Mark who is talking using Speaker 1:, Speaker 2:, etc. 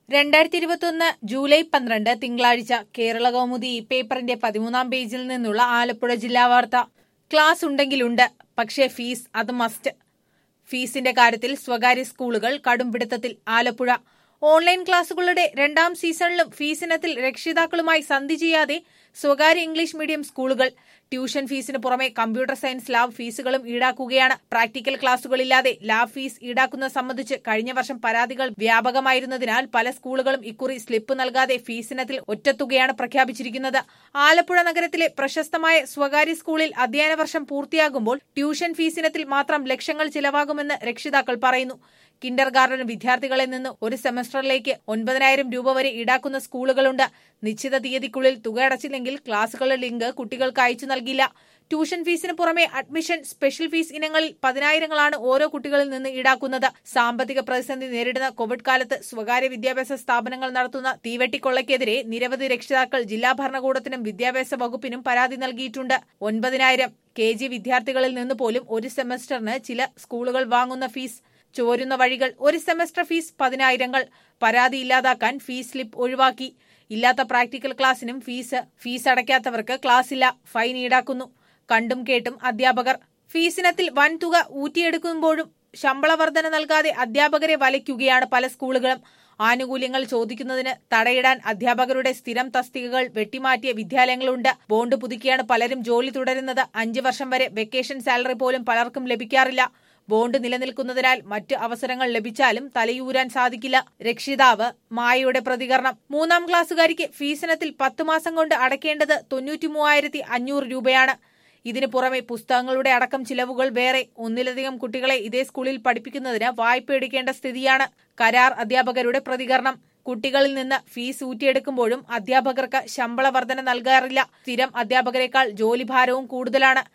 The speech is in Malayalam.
Speaker 1: രണ്ടായിരത്തി ഇരുപത്തിയൊന്ന് ജൂലൈ പന്ത്രണ്ട് തിങ്കളാഴ്ച കേരള കൗമുദി ഈ പേപ്പറിന്റെ പതിമൂന്നാം പേജിൽ നിന്നുള്ള ആലപ്പുഴ ജില്ലാ വാർത്ത ക്ലാസ് ഉണ്ടെങ്കിലുണ്ട് പക്ഷേ ഫീസ് അത് മസ്റ്റ് ഫീസിന്റെ കാര്യത്തിൽ സ്വകാര്യ സ്കൂളുകൾ കടുംപിടുത്തത്തിൽ ആലപ്പുഴ ഓൺലൈൻ ക്ലാസുകളുടെ രണ്ടാം സീസണിലും ഫീസിനത്തിൽ രക്ഷിതാക്കളുമായി സന്ധി ചെയ്യാതെ സ്വകാര്യ ഇംഗ്ലീഷ് മീഡിയം സ്കൂളുകൾ ട്യൂഷൻ ഫീസിന് പുറമെ കമ്പ്യൂട്ടർ സയൻസ് ലാബ് ഫീസുകളും ഈടാക്കുകയാണ് പ്രാക്ടിക്കൽ ക്ലാസുകളില്ലാതെ ലാബ് ഫീസ് ഈടാക്കുന്നത് സംബന്ധിച്ച് കഴിഞ്ഞ വർഷം പരാതികൾ വ്യാപകമായിരുന്നതിനാൽ പല സ്കൂളുകളും ഇക്കുറി സ്ലിപ്പ് നൽകാതെ ഫീസിനത്തിൽ ഒറ്റത്തുകയാണ് പ്രഖ്യാപിച്ചിരിക്കുന്നത് ആലപ്പുഴ നഗരത്തിലെ പ്രശസ്തമായ സ്വകാര്യ സ്കൂളിൽ അധ്യയന വർഷം പൂർത്തിയാകുമ്പോൾ ട്യൂഷൻ ഫീസിനത്തിൽ മാത്രം ലക്ഷങ്ങൾ ചിലവാകുമെന്ന് രക്ഷിതാക്കൾ പറയുന്നു കിൻഡർ ഗാർഡൻ വിദ്യാർത്ഥികളിൽ നിന്ന് ഒരു സെമസ്റ്ററിലേക്ക് ഒൻപതിനായിരം രൂപ വരെ ഈടാക്കുന്ന സ്കൂളുകളുണ്ട് നിശ്ചിത തീയതിക്കുള്ളിൽ തുക അടച്ചില്ലെങ്കിൽ ക്ലാസുകളുടെ ലിങ്ക് കുട്ടികൾക്ക് അയച്ചു നൽകില്ല ട്യൂഷൻ ഫീസിന് പുറമെ അഡ്മിഷൻ സ്പെഷ്യൽ ഫീസ് ഇനങ്ങളിൽ പതിനായിരങ്ങളാണ് ഓരോ കുട്ടികളിൽ നിന്ന് ഈടാക്കുന്നത് സാമ്പത്തിക പ്രതിസന്ധി നേരിടുന്ന കോവിഡ് കാലത്ത് സ്വകാര്യ വിദ്യാഭ്യാസ സ്ഥാപനങ്ങൾ നടത്തുന്ന തീവെട്ടിക്കൊള്ളയ്ക്കെതിരെ നിരവധി രക്ഷിതാക്കൾ ജില്ലാ ഭരണകൂടത്തിനും വിദ്യാഭ്യാസ വകുപ്പിനും പരാതി നൽകിയിട്ടുണ്ട് ഒൻപതിനായിരം കെ ജി വിദ്യാർത്ഥികളിൽ നിന്ന് പോലും ഒരു സെമസ്റ്ററിന് ചില സ്കൂളുകൾ വാങ്ങുന്ന ഫീസ് ചോരുന്ന വഴികൾ ഒരു സെമസ്റ്റർ ഫീസ് പതിനായിരങ്ങൾ പരാതി ഇല്ലാതാക്കാൻ ഫീസ് സ്ലിപ്പ് ഒഴിവാക്കി ഇല്ലാത്ത പ്രാക്ടിക്കൽ ക്ലാസ്സിനും ഫീസ് ഫീസ് അടയ്ക്കാത്തവർക്ക് ക്ലാസ്സില്ല ഫൈൻ ഈടാക്കുന്നു കണ്ടും കേട്ടും അധ്യാപകർ ഫീസിനത്തിൽ വൻ തുക ഊറ്റിയെടുക്കുമ്പോഴും ശമ്പള വർധന നൽകാതെ അധ്യാപകരെ വലയ്ക്കുകയാണ് പല സ്കൂളുകളും ആനുകൂല്യങ്ങൾ ചോദിക്കുന്നതിന് തടയിടാൻ അധ്യാപകരുടെ സ്ഥിരം തസ്തികകൾ വെട്ടിമാറ്റിയ വിദ്യാലയങ്ങളുണ്ട് ബോണ്ട് പുതുക്കിയാണ് പലരും ജോലി തുടരുന്നത് അഞ്ചു വർഷം വരെ വെക്കേഷൻ സാലറി പോലും പലർക്കും ലഭിക്കാറില്ല ബോണ്ട് നിലനിൽക്കുന്നതിനാൽ മറ്റ് അവസരങ്ങൾ ലഭിച്ചാലും തലയൂരാൻ സാധിക്കില്ല രക്ഷിതാവ് മായയുടെ പ്രതികരണം മൂന്നാം ക്ലാസ്സുകാരിക്ക് ഫീസിനത്തിൽ പത്ത് മാസം കൊണ്ട് അടയ്ക്കേണ്ടത് തൊണ്ണൂറ്റി മൂവായിരത്തി അഞ്ഞൂറ് രൂപയാണ് ഇതിനു പുറമെ പുസ്തകങ്ങളുടെ അടക്കം ചിലവുകൾ വേറെ ഒന്നിലധികം കുട്ടികളെ ഇതേ സ്കൂളിൽ പഠിപ്പിക്കുന്നതിന് വായ്പ എടുക്കേണ്ട സ്ഥിതിയാണ് കരാർ അധ്യാപകരുടെ പ്രതികരണം കുട്ടികളിൽ നിന്ന് ഫീസ് ഊറ്റിയെടുക്കുമ്പോഴും അധ്യാപകർക്ക് ശമ്പള വർധന നൽകാറില്ല സ്ഥിരം അധ്യാപകരെക്കാൾ ജോലിഭാരവും കൂടുതലാണ്